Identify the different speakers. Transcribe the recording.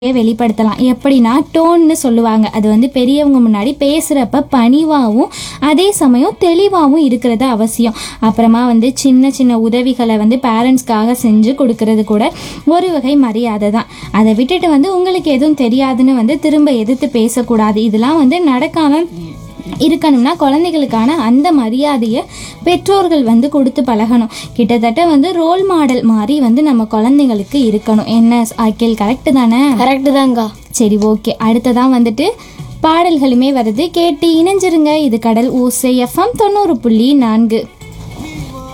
Speaker 1: வெளிப்படுத்தலாம் எப்படின்னா டோன்னு சொல்லுவாங்க அது வந்து பெரியவங்க முன்னாடி பேசுகிறப்ப பணிவாகவும் அதே சமயம் தெளிவாகவும் இருக்கிறது அவசியம் அப்புறமா வந்து சின்ன சின்ன உதவிகளை வந்து பேரண்ட்ஸ்க்காக செஞ்சு கொடுக்கறது கூட ஒரு வகை மரியாதை தான் அதை விட்டுட்டு வந்து உங்களுக்கு எதுவும் தெரியாதுன்னு வந்து திரும்ப எதிர்த்து பேசக்கூடாது இதெல்லாம் வந்து நடக்காம இருக்கணும்னா குழந்தைகளுக்கான அந்த மரியாதையை பெற்றோர்கள் வந்து கொடுத்து பழகணும் கிட்டத்தட்ட வந்து ரோல் மாடல் மாதிரி வந்து நம்ம குழந்தைங்களுக்கு இருக்கணும் என்ன அகில் கரெக்டு தானே
Speaker 2: கரெக்டு தான்க்கா
Speaker 1: சரி ஓகே அடுத்ததான் வந்துட்டு பாடல்களுமே வருது கேட்டு இணைஞ்சிருங்க இது கடல் ஊசை எஃப்எம் தொண்ணூறு புள்ளி நான்கு